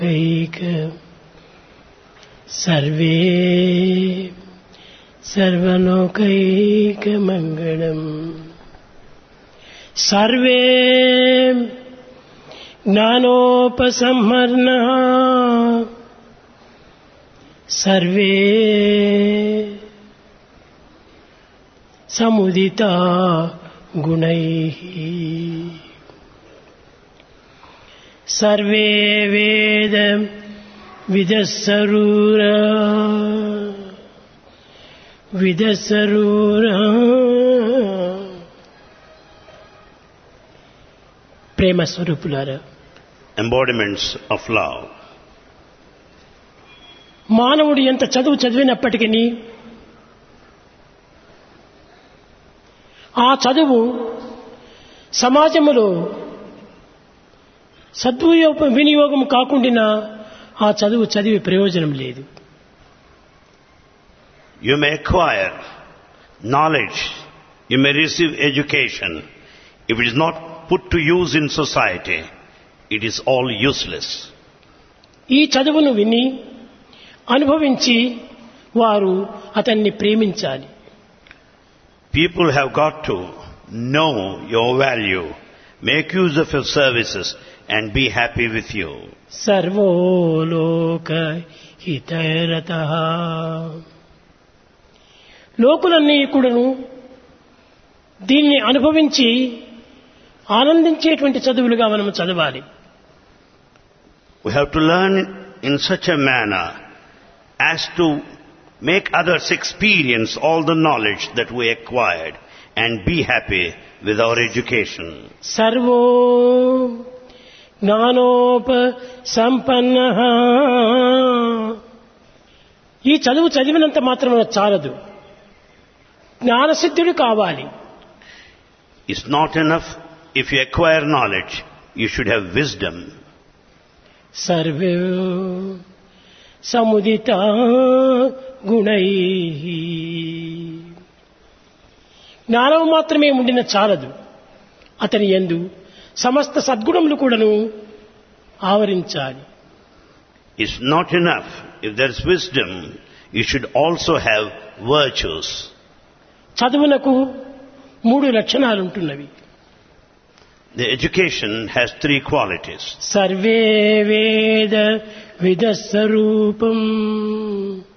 ऐक सर्वे सर्वलोकैकमङ्गलम् सर्वे ज्ञानोपसंहर्णः सर्वे समुदिता गुणैः सर्वे वेद विदस्सरूर విదసరూర ప్రేమ స్వరూపులారా embodiments of love. మానవుడు ఎంత చదువు చదివినప్పటికీ ఆ చదువు సమాజములో సద్వియోగ వినియోగం కాకుండా ఆ చదువు చదివి ప్రయోజనం లేదు You may acquire knowledge, you may receive education. If it is not put to use in society, it is all useless. ఈ చదువును విని అనుభవించి వారు అతన్ని ప్రేమించాలి People have got to know your value, make use of your services and be happy with you. సర్వోలోక హితరత లోకులన్నీ కూడాను దీన్ని అనుభవించి ఆనందించేటువంటి చదువులుగా మనం చదవాలి We have to learn in such a manner as to make others experience all the knowledge that we acquired and be happy with our education. సర్వో జ్ఞానోప సంపన్న ఈ చదువు చదివినంత మాత్రం చాలదు జ్ఞానసిద్ధుడు కావాలి It's not enough if you acquire knowledge, you should have wisdom. సర్వే సముదిత గుణై జ్ఞానం మాత్రమే ఉండిన చాలదు అతని ఎందు సమస్త సద్గుణములు కూడాను ఆవరించాలి It's not enough. If there is wisdom, you should also have virtues. చదువునకు మూడు లక్షణాలు ఉంటున్నవి The education has three qualities. సర్వే వేద విద స్వరూపం